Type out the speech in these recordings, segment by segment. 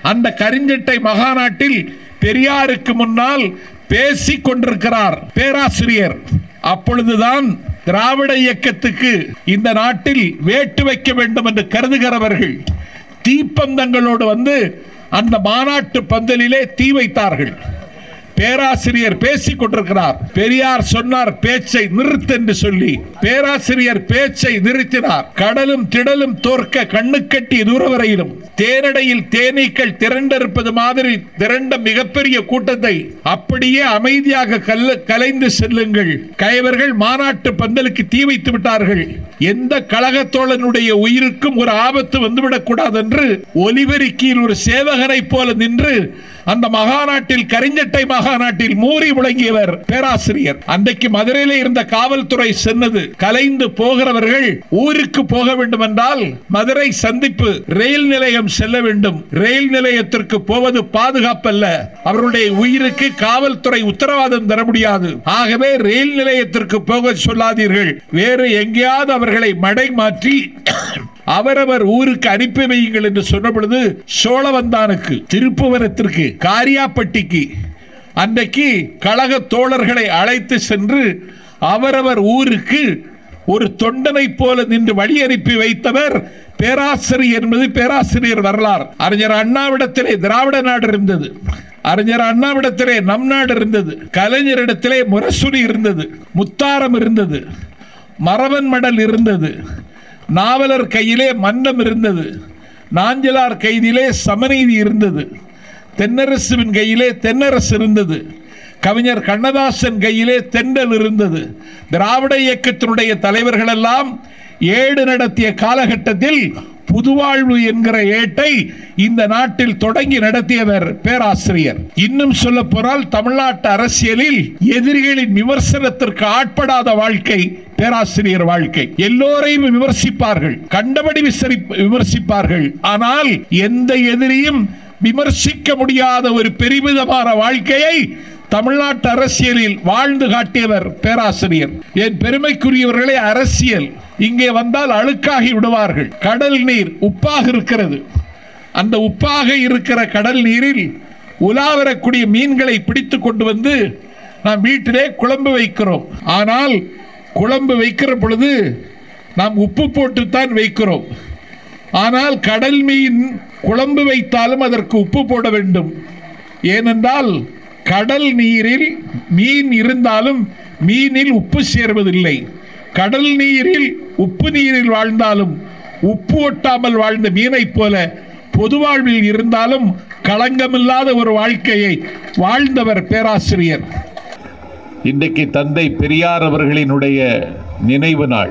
அந்த கரிஞ்சட்டை மகாநாட்டில் பெரியாருக்கு முன்னால் பேசிக் கொண்டிருக்கிறார் பேராசிரியர் அப்பொழுதுதான் திராவிட இயக்கத்துக்கு இந்த நாட்டில் வேட்டு வைக்க வேண்டும் என்று கருதுகிறவர்கள் தீப்பந்தங்களோடு வந்து அந்த மாநாட்டு பந்தலிலே தீ வைத்தார்கள் பேராசிரியர் பேசிக் கொண்டிருக்கிறார் பெரியார் சொன்னார் பேச்சை நிறுத்து என்று சொல்லி பேராசிரியர் பேச்சை நிறுத்தினார் கடலும் திடலும் தோற்க கண்ணு கட்டி தூரவரையிலும் தேனடையில் தேனீக்கள் திரண்டிருப்பது மாதிரி திரண்ட மிகப்பெரிய கூட்டத்தை அப்படியே அமைதியாக கல்ல கலைந்து செல்லுங்கள் கயவர்கள் மாநாட்டு பந்தலுக்கு தீ வைத்து விட்டார்கள் எந்த கழகத்தோழனுடைய உயிருக்கும் ஒரு ஆபத்து வந்துவிடக் கூடாது என்று ஒலிபெருக்கியில் ஒரு சேவகனை போல நின்று அந்த மகாநாட்டில் கரிஞ்சட்டை மகாநாட்டில் மூறி முழங்கியவர் பேராசிரியர் அன்றைக்கு மதுரையில இருந்த காவல்துறை சென்னது கலைந்து போகிறவர்கள் ஊருக்கு போக வேண்டும் என்றால் மதுரை சந்திப்பு ரயில் நிலையம் செல்ல வேண்டும் ரயில் நிலையத்திற்கு போவது பாதுகாப்பல்ல அவர்களுடைய உயிருக்கு காவல்துறை உத்தரவாதம் தர முடியாது ஆகவே ரயில் நிலையத்திற்கு போக சொல்லாதீர்கள் வேறு எங்கேயாவது அவர்களை மடை மாற்றி அவரவர் ஊருக்கு அனுப்பி வையுங்கள் என்று சொன்ன பொழுது சோழவந்தானுக்கு திருப்புவனத்திற்கு காரியாப்பட்டிக்கு அன்றைக்கு கழக தோழர்களை அழைத்து சென்று அவரவர் ஊருக்கு ஒரு தொண்டனை போல நின்று வழி அனுப்பி வைத்தவர் பேராசிரியர் என்பது பேராசிரியர் வரலாறு அறிஞர் அண்ணாவிடத்திலே திராவிட நாடு இருந்தது அறிஞர் அண்ணாவிடத்திலே நம் நாடு இருந்தது கலைஞரிடத்திலே முரசொலி இருந்தது முத்தாரம் இருந்தது மரவன் மடல் இருந்தது நாவலர் கையிலே மன்னம் இருந்தது நாஞ்சலார் கைதிலே சமநீதி இருந்தது தென்னரசுவின் கையிலே தென்னரசு இருந்தது கவிஞர் கண்ணதாசன் கையிலே தெண்டல் இருந்தது திராவிட இயக்கத்தினுடைய தலைவர்கள் எல்லாம் ஏடு நடத்திய காலகட்டத்தில் புதுவாழ்வு என்கிற ஏட்டை இந்த நாட்டில் தொடங்கி நடத்தியவர் பேராசிரியர் இன்னும் சொல்ல போனால் தமிழ்நாட்டு அரசியலில் எதிரிகளின் விமர்சனத்திற்கு ஆட்படாத வாழ்க்கை பேராசிரியர் வாழ்க்கை எல்லோரையும் விமர்சிப்பார்கள் கண்டபடி விசரி விமர்சிப்பார்கள் ஆனால் எந்த எதிரியும் விமர்சிக்க முடியாத ஒரு பெருமிதமான வாழ்க்கையை தமிழ்நாட்டு அரசியலில் வாழ்ந்து காட்டியவர் பேராசிரியர் என் பெருமைக்குரியவர்களே அரசியல் இங்கே வந்தால் அழுக்காகி விடுவார்கள் கடல் நீர் உப்பாக இருக்கிறது அந்த உப்பாக இருக்கிற கடல் நீரில் உலா வரக்கூடிய மீன்களை பிடித்து கொண்டு வந்து நாம் வீட்டிலே குழம்பு வைக்கிறோம் ஆனால் குழம்பு வைக்கிற பொழுது நாம் உப்பு போட்டுத்தான் வைக்கிறோம் ஆனால் கடல் மீன் குழம்பு வைத்தாலும் அதற்கு உப்பு போட வேண்டும் ஏனென்றால் கடல் நீரில் மீன் இருந்தாலும் மீனில் உப்பு சேர்வதில்லை கடல் நீரில் உப்பு நீரில் வாழ்ந்தாலும் உப்பு ஒட்டாமல் வாழ்ந்த மீனைப் போல பொது வாழ்வில் இருந்தாலும் களங்கமில்லாத ஒரு வாழ்க்கையை வாழ்ந்தவர் பேராசிரியர் இன்றைக்கு தந்தை பெரியார் அவர்களினுடைய நினைவு நாள்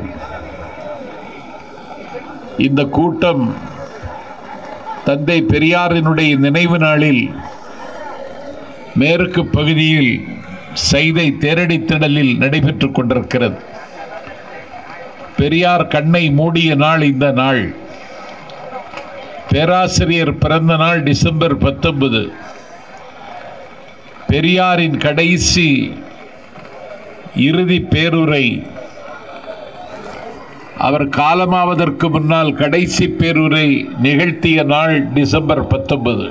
இந்த கூட்டம் தந்தை பெரியாரினுடைய நினைவு நாளில் மேற்கு பகுதியில் செய்தை தேரடி திடலில் நடைபெற்றுக் கொண்டிருக்கிறது பெரியார் கண்ணை மூடிய நாள் இந்த நாள் பேராசிரியர் பிறந்த நாள் டிசம்பர் பத்தொன்பது பெரியாரின் கடைசி இறுதி பேருரை அவர் காலமாவதற்கு முன்னால் கடைசி பேருரை நிகழ்த்திய நாள் டிசம்பர் பத்தொன்பது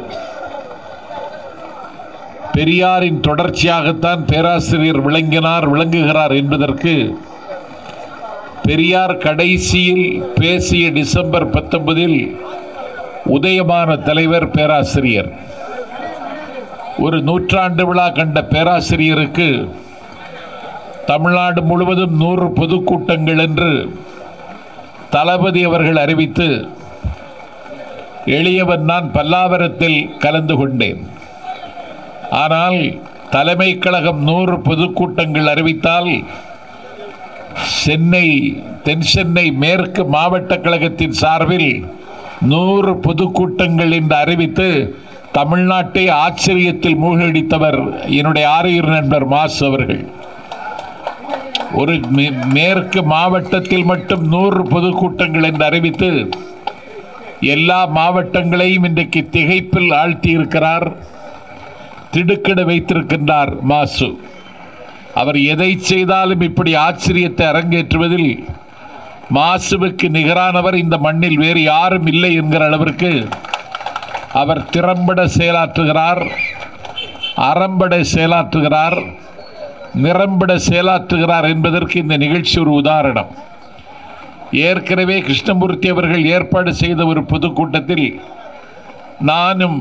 பெரியாரின் தொடர்ச்சியாகத்தான் பேராசிரியர் விளங்கினார் விளங்குகிறார் என்பதற்கு பெரியார் கடைசியில் பேசிய டிசம்பர் பத்தொன்பதில் உதயமான தலைவர் பேராசிரியர் ஒரு நூற்றாண்டு விழா கண்ட பேராசிரியருக்கு தமிழ்நாடு முழுவதும் நூறு பொதுக்கூட்டங்கள் என்று தளபதி அவர்கள் அறிவித்து எளியவன் நான் பல்லாவரத்தில் கலந்து கொண்டேன் ஆனால் தலைமை கழகம் நூறு பொதுக்கூட்டங்கள் அறிவித்தால் சென்னை தென் சென்னை மேற்கு மாவட்ட கழகத்தின் சார்பில் நூறு பொதுக்கூட்டங்கள் என்று அறிவித்து தமிழ்நாட்டை ஆச்சரியத்தில் மூழ்கடித்தவர் என்னுடைய ஆரியர் நண்பர் மாஸ் அவர்கள் ஒரு மே- மேற்கு மாவட்டத்தில் மட்டும் நூறு பொதுக்கூட்டங்கள் என்று அறிவித்து எல்லா மாவட்டங்களையும் இன்றைக்கு திகைப்பில் ஆழ்த்தி இருக்கிறார் திடுக்கிட வைத்திருக்கின்றார் மாசு அவர் எதை செய்தாலும் இப்படி ஆச்சரியத்தை அரங்கேற்றுவதில் மாசுவுக்கு நிகரானவர் இந்த மண்ணில் வேறு யாரும் இல்லை என்கிற அளவிற்கு அவர் திறம்பட செயலாற்றுகிறார் அறம்பட செயலாற்றுகிறார் நிறம்பட செயலாற்றுகிறார் என்பதற்கு இந்த நிகழ்ச்சி ஒரு உதாரணம் ஏற்கனவே கிருஷ்ணமூர்த்தி அவர்கள் ஏற்பாடு செய்த ஒரு பொதுக்கூட்டத்தில் நானும்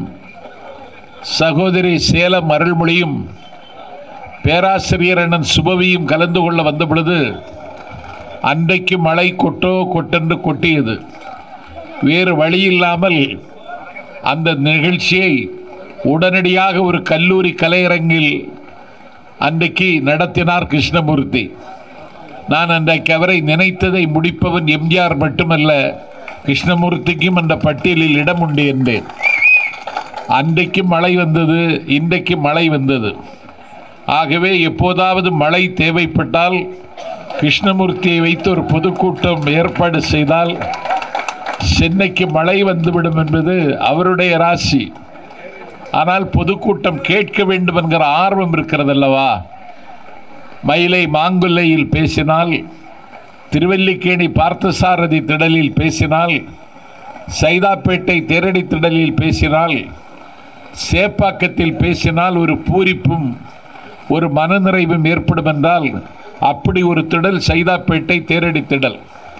சகோதரி சேலம் அருள்மொழியும் பேராசிரியர் அண்ணன் சுபவியும் கலந்து கொள்ள வந்த பொழுது அன்றைக்கு மழை கொட்டோ கொட்டென்று கொட்டியது வேறு வழி இல்லாமல் அந்த நிகழ்ச்சியை உடனடியாக ஒரு கல்லூரி கலையரங்கில் அன்றைக்கு நடத்தினார் கிருஷ்ணமூர்த்தி நான் அன்றைக்கு அவரை நினைத்ததை முடிப்பவன் எம்ஜிஆர் மட்டுமல்ல கிருஷ்ணமூர்த்திக்கும் அந்த பட்டியலில் இடம் உண்டு என்றேன் அன்றைக்கு மழை வந்தது இன்றைக்கு மழை வந்தது ஆகவே எப்போதாவது மழை தேவைப்பட்டால் கிருஷ்ணமூர்த்தியை வைத்து ஒரு பொதுக்கூட்டம் ஏற்பாடு செய்தால் சென்னைக்கு மழை வந்துவிடும் என்பது அவருடைய ராசி ஆனால் பொதுக்கூட்டம் கேட்க வேண்டும் என்கிற ஆர்வம் இருக்கிறதல்லவா மயிலை மாங்குல்லையில் பேசினால் திருவல்லிக்கேணி பார்த்தசாரதி திடலில் பேசினால் சைதாப்பேட்டை தேரடி திடலில் பேசினால் சேப்பாக்கத்தில் பேசினால் ஒரு பூரிப்பும் ஒரு மனநிறைவும் ஏற்படும் என்றால் அப்படி ஒரு திடல் சைதாப்பேட்டை தேரடி திடல்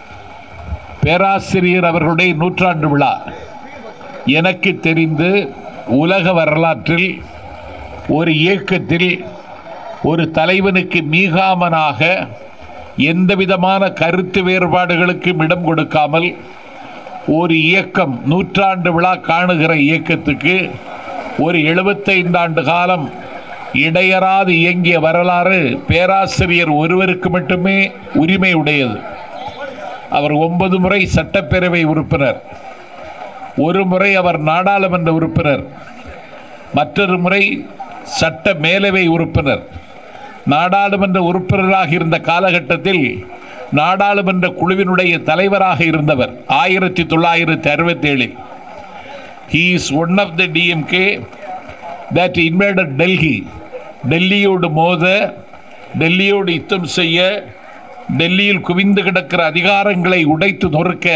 பேராசிரியர் அவர்களுடைய நூற்றாண்டு விழா எனக்கு தெரிந்து உலக வரலாற்றில் ஒரு இயக்கத்தில் ஒரு தலைவனுக்கு மீகாமனாக எந்த விதமான கருத்து வேறுபாடுகளுக்கும் இடம் கொடுக்காமல் ஒரு இயக்கம் நூற்றாண்டு விழா காணுகிற இயக்கத்துக்கு ஒரு எழுபத்தைந்து ஆண்டு காலம் இடையறாது இயங்கிய வரலாறு பேராசிரியர் ஒருவருக்கு மட்டுமே உரிமை உடையது அவர் ஒன்பது முறை சட்டப்பேரவை உறுப்பினர் ஒரு முறை அவர் நாடாளுமன்ற உறுப்பினர் மற்றொரு முறை சட்ட மேலவை உறுப்பினர் நாடாளுமன்ற உறுப்பினராக இருந்த காலகட்டத்தில் நாடாளுமன்ற குழுவினுடைய தலைவராக இருந்தவர் ஆயிரத்தி தொள்ளாயிரத்தி அறுபத்தி ஏழில் he is one of the DMK that invaded Delhi டெல்லியோடு மோத டெல்லியோடு யுத்தம் செய்ய டெல்லியில் குவிந்து கிடக்கிற அதிகாரங்களை உடைத்து நொறுக்க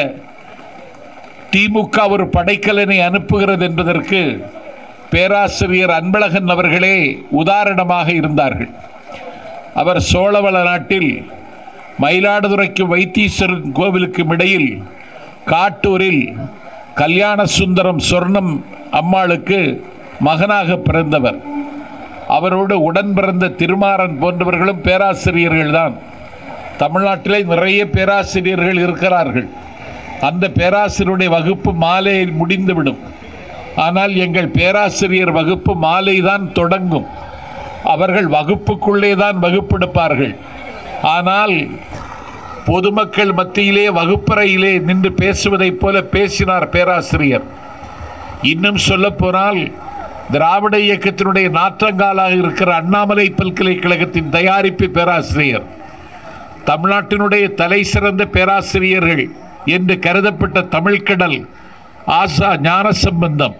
திமுக ஒரு படைக்கலனை அனுப்புகிறது என்பதற்கு பேராசிரியர் அன்பழகன் அவர்களே உதாரணமாக இருந்தார்கள் அவர் சோழவள நாட்டில் மயிலாடுதுறைக்கு வைத்தீஸ்வரன் கோவிலுக்கும் இடையில் காட்டூரில் கல்யாண சுந்தரம் சொர்ணம் அம்மாளுக்கு மகனாக பிறந்தவர் அவரோடு உடன் பிறந்த திருமாறன் போன்றவர்களும் பேராசிரியர்கள்தான் தமிழ்நாட்டிலே நிறைய பேராசிரியர்கள் இருக்கிறார்கள் அந்த பேராசிரியருடைய வகுப்பு மாலையில் முடிந்துவிடும் ஆனால் எங்கள் பேராசிரியர் வகுப்பு மாலை தான் தொடங்கும் அவர்கள் வகுப்புக்குள்ளே தான் வகுப்பெடுப்பார்கள் ஆனால் பொதுமக்கள் மத்தியிலே வகுப்பறையிலே நின்று பேசுவதைப் போல பேசினார் பேராசிரியர் இன்னும் சொல்லப்போனால் திராவிட இயக்கத்தினுடைய நாற்றங்காலாக இருக்கிற அண்ணாமலை பல்கலைக்கழகத்தின் தயாரிப்பு பேராசிரியர் தமிழ்நாட்டினுடைய தலை சிறந்த பேராசிரியர்கள் என்று கருதப்பட்ட தமிழ்கடல் ஆசா ஞானசம்பந்தம்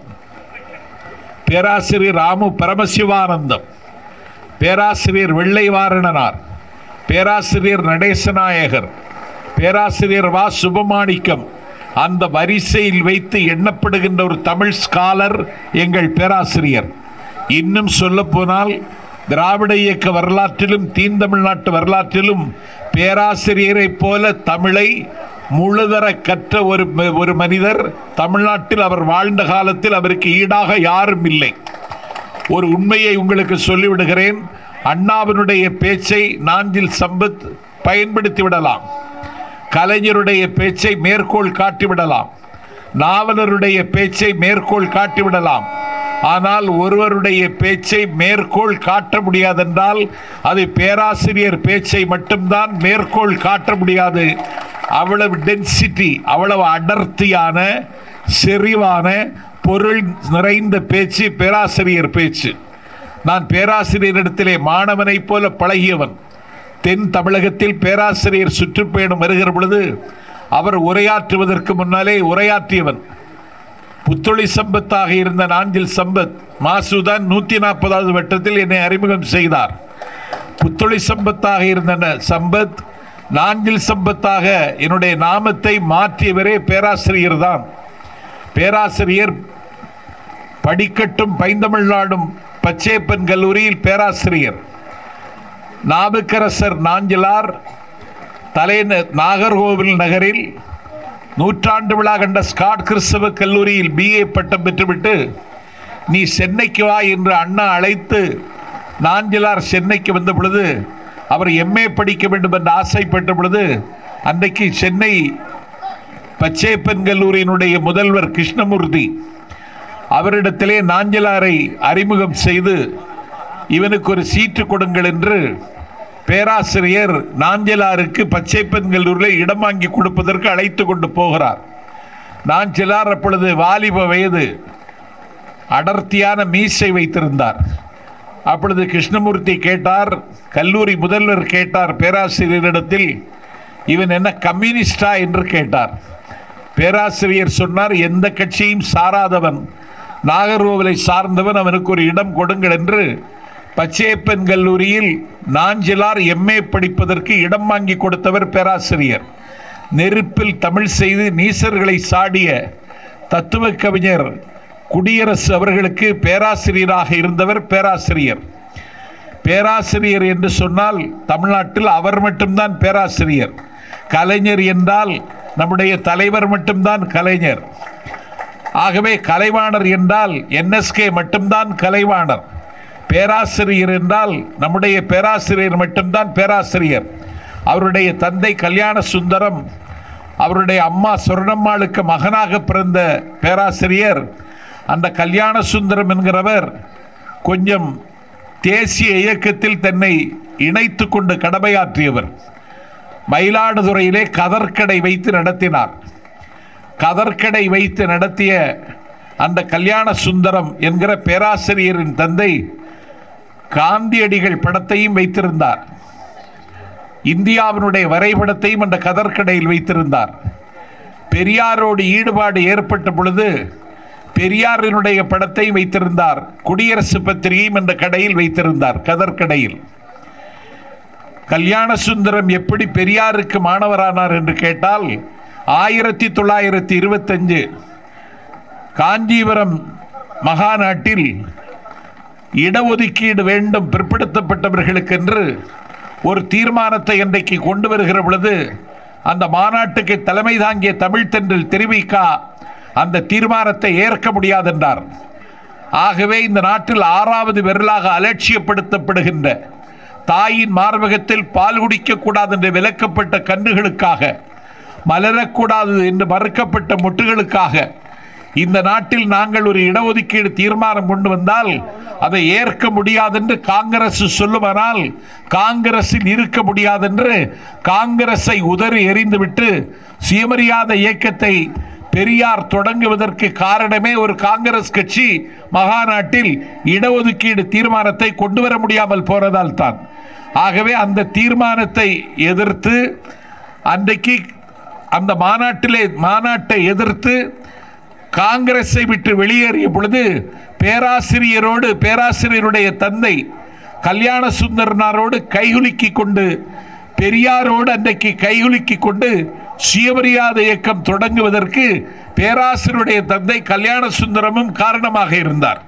பேராசிரியர் ராமு பரமசிவானந்தம் பேராசிரியர் வெள்ளைவாரணனார் பேராசிரியர் நடேசநாயகர் பேராசிரியர் வா சுபமாணிக்கம் அந்த வரிசையில் வைத்து எண்ணப்படுகின்ற ஒரு தமிழ் ஸ்காலர் எங்கள் பேராசிரியர் இன்னும் சொல்லப்போனால் திராவிட இயக்க வரலாற்றிலும் தீந்தமிழ்நாட்டு வரலாற்றிலும் பேராசிரியரைப் போல தமிழை முழுதர கற்ற ஒரு ஒரு மனிதர் தமிழ்நாட்டில் அவர் வாழ்ந்த காலத்தில் அவருக்கு ஈடாக யாரும் இல்லை ஒரு உண்மையை உங்களுக்கு சொல்லிவிடுகிறேன் அண்ணாவினுடைய பேச்சை நாஞ்சில் சம்பத் பயன்படுத்தி விடலாம் கலைஞருடைய பேச்சை மேற்கோள் காட்டிவிடலாம் நாவலருடைய பேச்சை மேற்கோள் காட்டிவிடலாம் ஆனால் ஒருவருடைய பேச்சை மேற்கோள் காட்ட முடியாதென்றால் அது பேராசிரியர் பேச்சை மட்டும்தான் மேற்கோள் காட்ட முடியாது அவ்வளவு டென்சிட்டி அவ்வளவு அடர்த்தியான செறிவான பொருள் நிறைந்த பேச்சு பேராசிரியர் பேச்சு நான் பேராசிரியரிடத்திலே மாணவனைப் போல பழகியவன் தென் தமிழகத்தில் பேராசிரியர் சுற்றுப்பயணம் வருகிற பொழுது அவர் உரையாற்றுவதற்கு முன்னாலே உரையாற்றியவன் புத்தொழி சம்பத்தாக இருந்த நாஞ்சில் சம்பத் மாசுதான் நூற்றி நாற்பதாவது வட்டத்தில் என்னை அறிமுகம் செய்தார் புத்தொழி சம்பத்தாக இருந்த ந- சம்பத் நாஞ்சில் சம்பத்தாக என்னுடைய நாமத்தை மாற்றியவரே பேராசிரியர் தான் பேராசிரியர் படிக்கட்டும் பைந்தமிழ்நாடும் பச்சேப்பன் கல்லூரியில் பேராசிரியர் நாவுக்கரசர் நாஞ்சிலார் தலை நாகர்கோவில் நகரில் நூற்றாண்டு விழா கண்ட ஸ்காட் கிறிஸ்தவ கல்லூரியில் பிஏ பட்டம் பெற்றுவிட்டு நீ சென்னைக்கு வா என்று அண்ணா அழைத்து நாஞ்சிலார் சென்னைக்கு வந்த பொழுது அவர் எம்ஏ படிக்க வேண்டும் என்று ஆசைப்பட்ட பொழுது அன்றைக்கு சென்னை பச்சேப்பன் கல்லூரியினுடைய முதல்வர் கிருஷ்ணமூர்த்தி அவரிடத்திலே நாஞ்சலாரை அறிமுகம் செய்து இவனுக்கு ஒரு சீட்டு கொடுங்கள் என்று பேராசிரியர் நாஞ்சலாருக்கு பச்சைப்பன் கல்லூரியில் இடம் வாங்கி கொடுப்பதற்கு அழைத்து கொண்டு போகிறார் நாஞ்சலார் அப்பொழுது வாலிப வயது அடர்த்தியான மீசை வைத்திருந்தார் அப்பொழுது கிருஷ்ணமூர்த்தி கேட்டார் கல்லூரி முதல்வர் கேட்டார் பேராசிரியரிடத்தில் இவன் என்ன கம்யூனிஸ்டா என்று கேட்டார் பேராசிரியர் சொன்னார் எந்த கட்சியும் சாராதவன் நாகர்கோவிலை சார்ந்தவன் அவனுக்கு ஒரு இடம் கொடுங்கள் என்று பச்சையப்பன் கல்லூரியில் நாஞ்சிலார் எம்ஏ படிப்பதற்கு இடம் வாங்கி கொடுத்தவர் பேராசிரியர் நெருப்பில் தமிழ் செய்து நீசர்களை சாடிய தத்துவ கவிஞர் குடியரசு அவர்களுக்கு பேராசிரியராக இருந்தவர் பேராசிரியர் பேராசிரியர் என்று சொன்னால் தமிழ்நாட்டில் அவர் மட்டும்தான் பேராசிரியர் கலைஞர் என்றால் நம்முடைய தலைவர் மட்டும்தான் கலைஞர் ஆகவே கலைவாணர் என்றால் என்எஸ்கே மட்டும்தான் கலைவாணர் பேராசிரியர் என்றால் நம்முடைய பேராசிரியர் மட்டும்தான் பேராசிரியர் அவருடைய தந்தை கல்யாண சுந்தரம் அவருடைய அம்மா சொர்ணம்மாளுக்கு மகனாக பிறந்த பேராசிரியர் அந்த கல்யாண சுந்தரம் என்கிறவர் கொஞ்சம் தேசிய இயக்கத்தில் தன்னை இணைத்து கொண்டு கடமையாற்றியவர் மயிலாடுதுறையிலே கதர்க்கடை வைத்து நடத்தினார் கதர்க்கடை வைத்து நடத்திய அந்த கல்யாண சுந்தரம் என்கிற பேராசிரியரின் தந்தை காந்தியடிகள் படத்தையும் வைத்திருந்தார் இந்தியாவினுடைய வரைபடத்தையும் அந்த கதர்க்கடையில் வைத்திருந்தார் பெரியாரோடு ஈடுபாடு ஏற்பட்ட பொழுது பெரியாரினுடைய படத்தையும் வைத்திருந்தார் குடியரசு பத்திரிகையும் அந்த கடையில் வைத்திருந்தார் கதர்க்கடையில் கல்யாண சுந்தரம் எப்படி பெரியாருக்கு மாணவரானார் என்று கேட்டால் ஆயிரத்தி தொள்ளாயிரத்தி இருபத்தஞ்சு காஞ்சிபுரம் மகாநாட்டில் இடஒதுக்கீடு வேண்டும் பிற்படுத்தப்பட்டவர்களுக்கென்று ஒரு தீர்மானத்தை இன்றைக்கு கொண்டு வருகிற பொழுது அந்த மாநாட்டுக்கு தலைமை தாங்கிய தமிழ்த்தென்றல் தெரிவிக்கா அந்த தீர்மானத்தை ஏற்க முடியாதென்றார் ஆகவே இந்த நாட்டில் ஆறாவது விரலாக அலட்சியப்படுத்தப்படுகின்ற தாயின் மார்பகத்தில் பால் குடிக்கக்கூடாது என்று விலக்கப்பட்ட கன்றுகளுக்காக மலரக்கூடாது என்று மறுக்கப்பட்ட முட்டுகளுக்காக இந்த நாட்டில் நாங்கள் ஒரு இடஒதுக்கீடு தீர்மானம் கொண்டு வந்தால் அதை ஏற்க முடியாதென்று காங்கிரஸ் சொல்லுமானால் காங்கிரஸில் இருக்க முடியாதென்று காங்கிரஸை உதறி எறிந்துவிட்டு சுயமரியாதை இயக்கத்தை பெரியார் தொடங்குவதற்கு காரணமே ஒரு காங்கிரஸ் கட்சி மகாநாட்டில் இடஒதுக்கீடு தீர்மானத்தை கொண்டு வர முடியாமல் போறதால் தான் ஆகவே அந்த தீர்மானத்தை எதிர்த்து அன்றைக்கு அந்த மாநாட்டிலே மாநாட்டை எதிர்த்து காங்கிரஸை விட்டு வெளியேறிய பொழுது பேராசிரியரோடு பேராசிரியருடைய தந்தை கல்யாண சுந்தரனாரோடு கைகுலுக்கி கொண்டு பெரியாரோடு அன்றைக்கு கைகுலுக்கி கொண்டு சுயமரியாதை இயக்கம் தொடங்குவதற்கு பேராசிரியருடைய தந்தை கல்யாண சுந்தரமும் காரணமாக இருந்தார்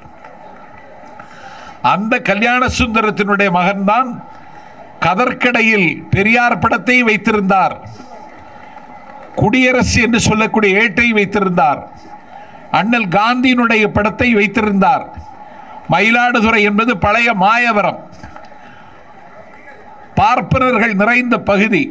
அந்த கல்யாண சுந்தரத்தினுடைய மகன்தான் கதர்க்கடையில் பெரியார் படத்தை வைத்திருந்தார் குடியரசு என்று சொல்லக்கூடிய ஏட்டை வைத்திருந்தார் அண்ணல் காந்தியினுடைய படத்தை வைத்திருந்தார் மயிலாடுதுறை என்பது பழைய மாயவரம் பார்ப்பனர்கள் நிறைந்த பகுதி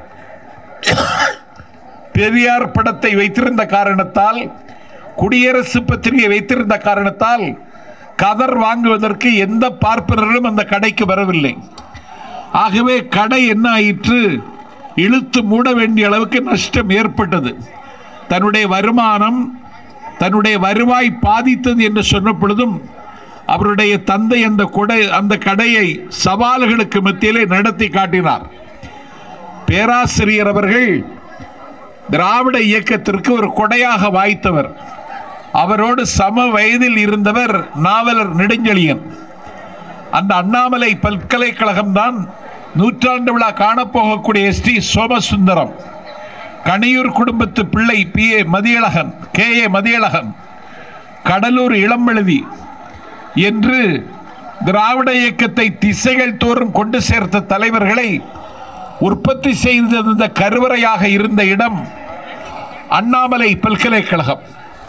பெரியார் படத்தை வைத்திருந்த காரணத்தால் குடியரசு பத்திரிகை வைத்திருந்த காரணத்தால் கதர் வாங்குவதற்கு எந்த பார்ப்பனர்களும் அந்த கடைக்கு வரவில்லை ஆகவே கடை என்ன ஆயிற்று இழுத்து மூட வேண்டிய அளவுக்கு நஷ்டம் ஏற்பட்டது தன்னுடைய வருமானம் தன்னுடைய வருவாய் பாதித்தது என்று சொன்ன பொழுதும் அவருடைய தந்தை அந்த கொடை அந்த கடையை சவால்களுக்கு மத்தியிலே நடத்தி காட்டினார் பேராசிரியர் அவர்கள் திராவிட இயக்கத்திற்கு ஒரு கொடையாக வாய்த்தவர் அவரோடு சம வயதில் இருந்தவர் நாவலர் நெடுஞ்செழியன் அந்த அண்ணாமலை பல்கலைக்கழகம்தான் நூற்றாண்டு விழா காணப்போகக்கூடிய எஸ் டி சோமசுந்தரம் கணியூர் குடும்பத்து பிள்ளை P A Mathiyazhagan K A Mathiyazhagan Cuddalore இளமெழுதி என்று திராவிட இயக்கத்தை திசைகள் தோறும் கொண்டு சேர்த்த தலைவர்களை உற்பத்தி செய்திருந்த கருவறையாக இருந்த இடம் அண்ணாமலை பல்கலைக்கழகம்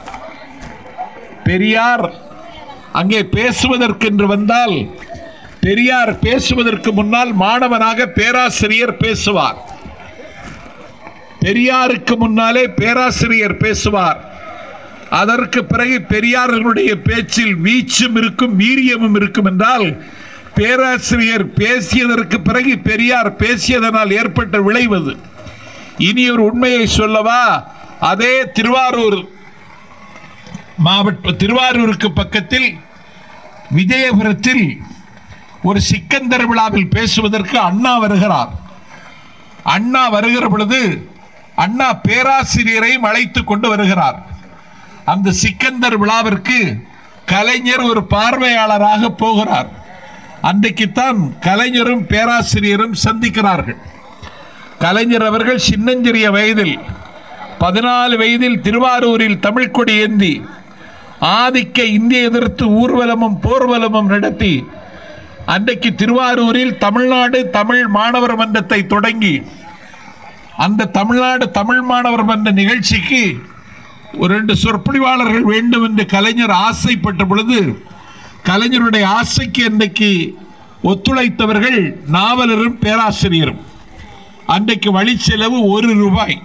பெரியார் அங்கே பேசுவதற்கென்று வந்தால் பெரியார் பேசுவதற்கு முன்னால் மாணவனாக பேராசிரியர் பேசுவார் பெரியாருக்கு முன்னாலே பேராசிரியர் பேசுவார் அதற்கு பிறகு பெரியார்களுடைய பேச்சில் வீச்சும் இருக்கும் வீரியமும் இருக்கும் என்றால் பேராசிரியர் பேசியதற்கு பிறகு பெரியார் பேசியதனால் ஏற்பட்ட விளைவது இனி ஒரு உண்மையை சொல்லவா அதே திருவாரூர் மாவட்ட திருவாரூருக்கு பக்கத்தில் விஜயபுரத்தில் ஒரு சிக்கந்தர் விழாவில் பேசுவதற்கு அண்ணா வருகிறார் அண்ணா வருகிற பொழுது அண்ணா பேராசிரியரையும் அழைத்து கொண்டு வருகிறார் அந்த சிக்கந்தர் விழாவிற்கு கலைஞர் ஒரு பார்வையாளராக போகிறார் அன்றைக்குத்தான் கலைஞரும் பேராசிரியரும் சந்திக்கிறார்கள் கலைஞர் அவர்கள் சின்னஞ்சிறிய வயதில் பதினாலு வயதில் திருவாரூரில் தமிழ் கொடி ஏந்தி ஆதிக்க இந்திய எதிர்த்து ஊர்வலமும் போர்வலமும் நடத்தி அன்றைக்கு திருவாரூரில் தமிழ்நாடு தமிழ் மாணவர் மன்றத்தை தொடங்கி அந்த தமிழ்நாடு தமிழ் மாணவர் மன்ற நிகழ்ச்சிக்கு ஒரு ரெண்டு சொற்பொழிவாளர்கள் வேண்டும் என்று கலைஞர் ஆசைப்பட்ட பொழுது கலைஞருடைய ஆசைக்கு அன்றைக்கு ஒத்துழைத்தவர்கள் நாவலரும் பேராசிரியரும் அன்றைக்கு வழிச்செலவு ஒரு ரூபாய்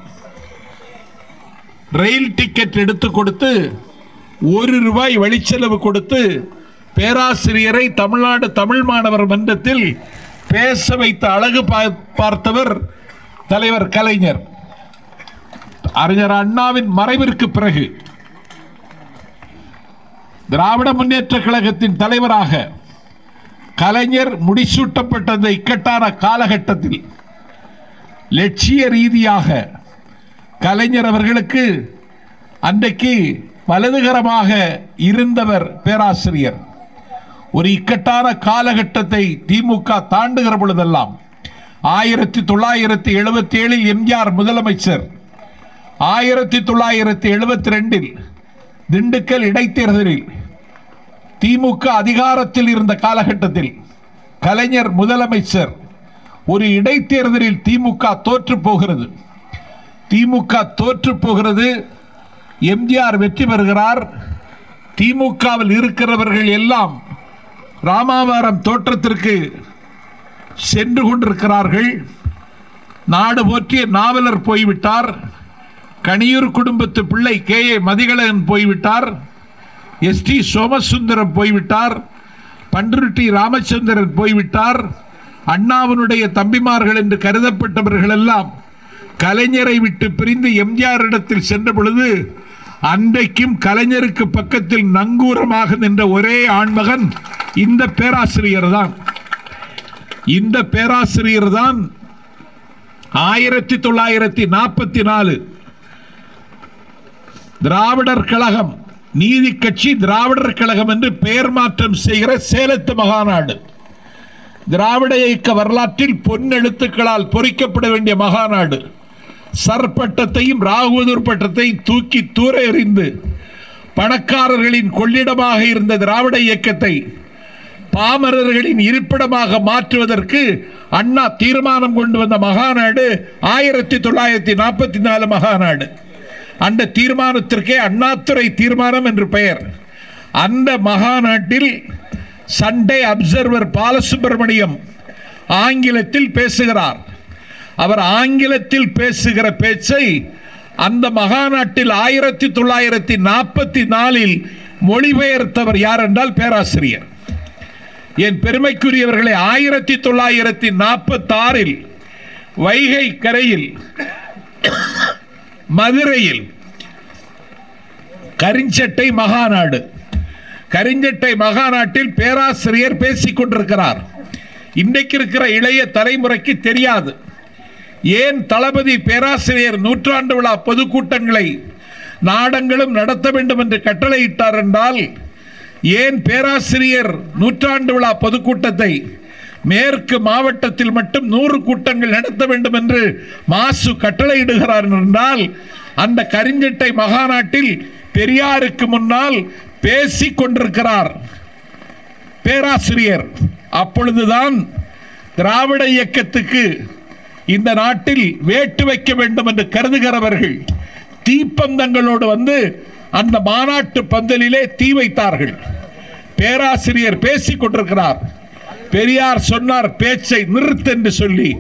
ரயில் டிக்கெட் எடுத்து கொடுத்து ஒரு ரூபாய் வழிச்செலவு கொடுத்து பேராசிரியரை தமிழ்நாடு தமிழ் மாணவர் மன்றத்தில் பேச வைத்த அழகு பா- பார்த்தவர் தலைவர் கலைஞர் அறிஞர் அண்ணாவின் மறைவிற்கு பிறகு திராவிட முன்னேற்ற கழகத்தின் தலைவராக கலைஞர் முடிசூட்டப்பட்ட அந்த இக்கட்டான காலகட்டத்தில் லட்சிய ரீதியாக கலைஞர் அவர்களுக்கு அன்றைக்கு வலதுகரமாக இருந்தவர் பேராசிரியர் ஒரு இக்கட்டான காலகட்டத்தை திமுக தாண்டுகிற பொழுதெல்லாம் ஆயிரத்தி தொள்ளாயிரத்தி எழுபத்தி ஏழில் எம்ஜிஆர் முதலமைச்சர் ஆயிரத்தி தொள்ளாயிரத்தி எழுபத்தி ரெண்டில் திண்டுக்கல் இடைத்தேர்தலில் திமுக அதிகாரத்தில் இருந்த காலகட்டத்தில் கலைஞர் முதலமைச்சர் ஒரு இடைத்தேர்தலில் திமுக தோற்று போகிறது திமுக தோற்று போகிறது எம்ஜிஆர் வெற்றி பெறுகிறார் திமுகவில் இருக்கிறவர்கள் எல்லாம் ராமாவரம் தோற்றத்திற்கு சென்று கொண்டிருக்கிறார்கள் நாடு போற்றிய நாவலர் போய்விட்டார் கணியூர் குடும்பத்து பிள்ளை கே ஏ மதிகழகன் போய்விட்டார் எஸ் டி சோமசுந்தரம் போய்விட்டார் பன்ருட்டி ராமச்சந்திரன் போய்விட்டார் அண்ணாவினுடைய தம்பிமார்கள் என்று கருதப்பட்டவர்கள் எல்லாம் கலைஞரை விட்டு பிரிந்து எம்ஜிஆர் இடத்தில் சென்ற பொழுது அன்றைக்கும் கலைஞருக்கு பக்கத்தில் நங்கூரமாக நின்ற ஒரே ஆண்மகன் இந்த பேராசிரியர் தான் இந்த பேராசிரியர் தான் ஆயிரத்தி தொள்ளாயிரத்தி நாற்பத்தி நாலு திராவிடர் கழகம் நீதி கட்சி திராவிடர் கழகம் என்று பெயர் மாற்றம் செய்கிற சேலத்து மகாநாடு திராவிட இயக்க வரலாற்றில் பொன்னெழுத்துக்களால் பொறிக்கப்பட வேண்டிய மகாநாடு சர்பட்டத்தையும் ராகுவதூர் பட்டத்தையும் தூக்கி தூர எறிந்து பணக்காரர்களின் கொள்ளிடமாக இருந்த திராவிட இயக்கத்தை பாமரர்களின் இருப்பிடமாக மாற்றுவதற்கு அண்ணா தீர்மானம் கொண்டு வந்த மகாநாடு ஆயிரத்தி தொள்ளாயிரத்தி நாற்பத்தி நாலு மகாநாடு அந்த தீர்மானத்திற்கே அண்ணாதுரை தீர்மானம் என்று பெயர் அந்த மகாநாட்டில் சண்டே அப்சர்வர் பாலசுப்பிரமணியம் ஆங்கிலத்தில் பேசுகிறார் அவர் ஆங்கிலத்தில் பேசுகிற பேச்சை அந்த மகாநாட்டில் ஆயிரத்தி தொள்ளாயிரத்தி நாற்பத்தி நாலில் மொழிபெயர்த்தவர் யார் என்றால் பேராசிரியர் என் பெருமைக்குரியவர்களை ஆயிரத்தி தொள்ளாயிரத்தி நாற்பத்தி ஆறில் வைகை கரையில் மதுரையில் கரிஞ்சட்டை மகாநாடு கரிஞ்சட்டை மகாநாட்டில் பேராசிரியர் பேசிக் கொண்டிருக்கிறார் இன்றைக்கு இருக்கிற இளைய தலைமுறைக்கு தெரியாது ஏன் தளபதி பேராசிரியர் நூற்றாண்டு விழா பொதுக்கூட்டங்களை நாடங்களும் நடத்த வேண்டும் என்று கட்டளையிட்டார் என்றால் ஏன் பேராசிரியர் நூற்றாண்டு விழா பொதுக்கூட்டத்தை மேற்கு மாவட்டத்தில் மட்டும் நூறு கூட்டங்கள் நடத்த வேண்டும் என்று மாசு கட்டளையிடுகிறார் என்றால் அந்த கரிஞ்சட்டை மகாநாட்டில் பெரியாருக்கு முன்னால் பேசிக் கொண்டிருக்கிறார் பேராசிரியர் அப்பொழுதுதான் திராவிட இயக்கத்துக்கு இந்த நாட்டில் வேட்டு வைக்க வேண்டும் என்று கருதுகிறவர்கள் தீப்பந்தங்களோடு வந்து அந்த மாநாட்டு பந்தலிலே தீ வைத்தார்கள் பேராசிரியர் பேசிக் கொண்டிருக்கிறார் பெரியார் சொன்னார் பேச்சை நிறுத்து என்று சொல்லி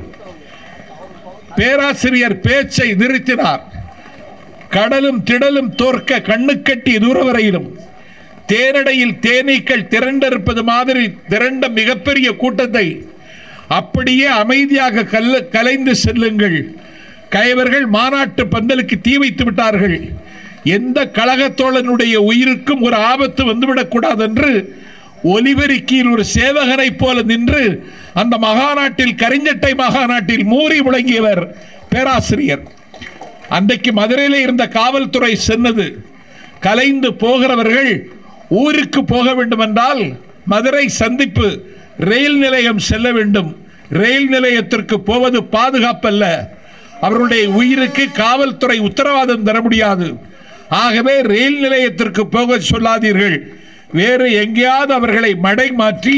பேராசிரியர் பேச்சை நிறுத்தினார் கடலும் திடலும் தோற்க கண்ணுக்கட்டி தூரவரையிலும் தேனடையில் தேனீக்கள் திரண்டிருப்பது மாதிரி திரண்ட மிகப்பெரிய கூட்டத்தை அப்படியே அமைதியாக கல்ல கலைந்து செல்லுங்கள் கயவர்கள் மாநாட்டு பந்தலுக்கு தீ வைத்து விட்டார்கள் எந்த கழகத்தோழனுடைய உயிருக்கும் ஒரு ஆபத்து வந்துவிடக்கூடாது என்று ஒலிபெருக்கியில் ஒரு சேவகனைப் போல நின்று அந்த மகாநாட்டில் கரிஞ்சட்டை மகாநாட்டில் மூறி முழங்கியவர் பேராசிரியர் அன்றைக்கு மதுரையில் இருந்த காவல்துறை சென்னது கலைந்து போகிறவர்கள் ஊருக்கு போக வேண்டும் என்றால் மதுரை சந்திப்பு ரயில் நிலையம் செல்ல வேண்டும் ரயில் நிலையத்திற்கு போவது பாதுகாப்பல்ல அவருடைய உயிருக்கு காவல்துறை உத்தரவாதம் தர முடியாது ஆகவே ரயில் நிலையத்திற்கு போக சொல்லாதீர்கள் வேறு எங்கேயாவது அவர்களை மடை மாற்றி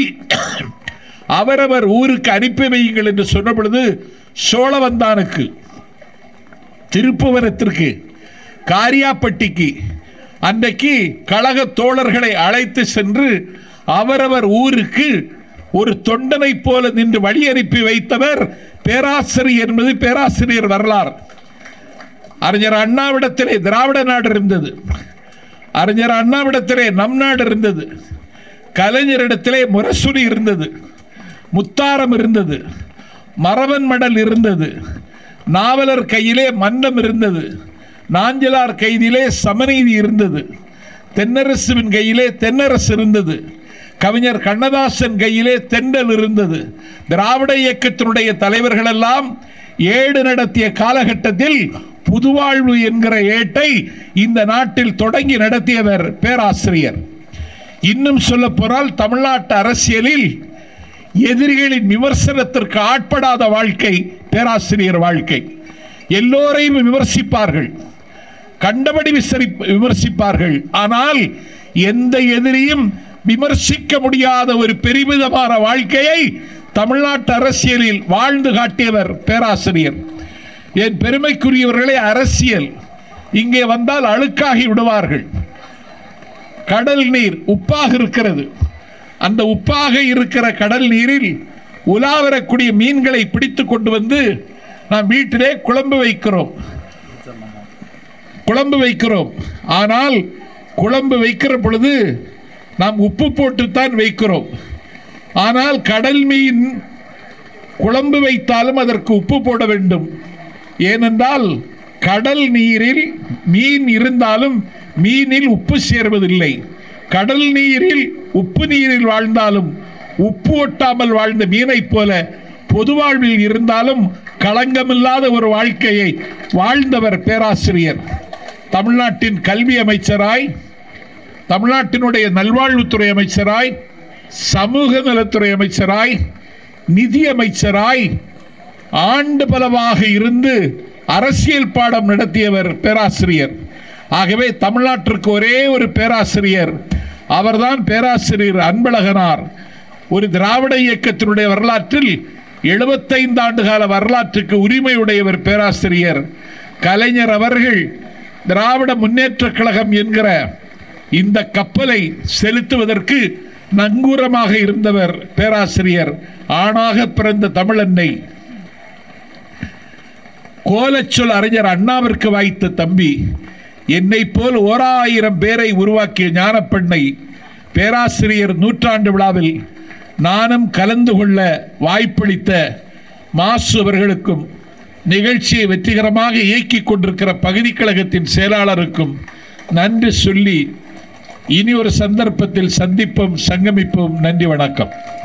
அவரவர் ஊருக்கு அனுப்பி வையுங்கள் என்று சொன்ன பொழுது சோழவந்தானுக்கு திருப்புவனத்திற்கு காரியாப்பட்டிக்கு அன்றைக்கு கழக தோழர்களை அழைத்து சென்று அவரவர் ஊருக்கு ஒரு தொண்டனைப் போல நின்று வழி அனுப்பி வைத்தவர் பேராசிரியர் என்பது பேராசிரியர் வரலாறு அறிஞர் அண்ணாவிடத்திலே திராவிட நாடு இருந்தது அறிஞர் அண்ணாவிடத்திலே நம் நாடு இருந்தது கலைஞரிடத்திலே முரசுரி இருந்தது முத்தாரம் இருந்தது மரவன் மடல் இருந்தது நாவலர் கையிலே மன்னம் இருந்தது நாஞ்சலார் கைதிலே சமநீதி இருந்தது தென்னரசுவின் கையிலே தென்னரசு இருந்தது கவிஞர் கண்ணதாசன் கையிலே தென்றல் இருந்தது திராவிட இயக்கத்தினுடைய தலைவர்கள் எல்லாம் ஏடு நடத்திய காலகட்டத்தில் புதுவாழ்வு என்கிற ஏட்டை இந்த நாட்டில் தொடங்கி நடத்தியவர் பேராசிரியர் இன்னும் சொல்ல போனால் தமிழ்நாட்டு அரசியலில் எதிரிகளின் விமர்சனத்திற்கு ஆட்படாத வாழ்க்கை பேராசிரியர் வாழ்க்கை எல்லோரையும் விமர்சிப்பார்கள் கண்டபடி விசரி விமர்சிப்பார்கள் ஆனால் எந்த எதிரியும் விமர்சிக்க முடியாத ஒரு பெருமிதமான வாழ்க்கையை தமிழ்நாட்டு அரசியலில் வாழ்ந்து காட்டியவர் பேராசிரியர் என் பெருமைக்குரியவர்களே அரசியல் இங்கே வந்தால் அழுக்காகி விடுவார்கள் கடல் நீர் உப்பாக இருக்கிறது அந்த உப்பாக இருக்கிற கடல் நீரில் உலா வரக்கூடிய மீன்களை பிடித்து கொண்டு வந்து நாம் வீட்டிலே குழம்பு வைக்கிறோம் குழம்பு வைக்கிறோம் ஆனால் குழம்பு வைக்கிற பொழுது நாம் உப்பு போட்டுத்தான் வைக்கிறோம் ஆனால் கடல் மீன் குழம்பு வைத்தாலும் அதற்கு உப்பு போட வேண்டும் ஏனென்றால் கடல் நீரில் மீன் இருந்தாலும் மீனில் உப்பு சேர்வதில்லை கடல் நீரில் உப்பு நீரில் வாழ்ந்தாலும் உப்பு ஒட்டாமல் வாழ்ந்த மீனைப் போல பொது வாழ்வில் இருந்தாலும் களங்கமில்லாத ஒரு வாழ்க்கையை வாழ்ந்தவர் பேராசிரியர் தமிழ்நாட்டின் கல்வி அமைச்சராய் தமிழ்நாட்டினுடைய நல்வாழ்வுத்துறை அமைச்சராய் சமூக நலத்துறை அமைச்சராய் நிதி அமைச்சராய் ஆண்டு பலவாக இருந்து அரசியல் பாடம் நடத்தியவர் பேராசிரியர் ஆகவே தமிழ்நாட்டிற்கு ஒரே ஒரு பேராசிரியர் அவர்தான் பேராசிரியர் அன்பழகனார் ஒரு திராவிட இயக்கத்தினுடைய வரலாற்றில் 75 ஆண்டு கால வரலாற்றுக்கு உரிமையுடையவர் பேராசிரியர் கலைஞர் அவர்கள் திராவிட முன்னேற்றக் கழகம் என்கிற இந்த கப்பலை செலுத்துவதற்கு நங்கூரமாக இருந்தவர் பேராசிரியர் ஆணாக பிறந்த தமிழன்னை கோலச்சொல் அறிஞர் அண்ணாவிற்கு வாய்த்த தம்பி என்னைப் போல் ஓராயிரம் பேரை உருவாக்கிய ஞானப்பெண்ணை பேராசிரியர் நூற்றாண்டு விழாவில் நானும் கலந்து கொள்ள வாய்ப்பளித்த மாசு அவர்களுக்கும் நிகழ்ச்சியை வெற்றிகரமாக இயக்கிக் கொண்டிருக்கிற பகுதி கழகத்தின் செயலாளருக்கும் நன்றி சொல்லி இனி ஒரு சந்தர்ப்பத்தில் சந்திப்போம் சங்கமிப்போம் நன்றி வணக்கம்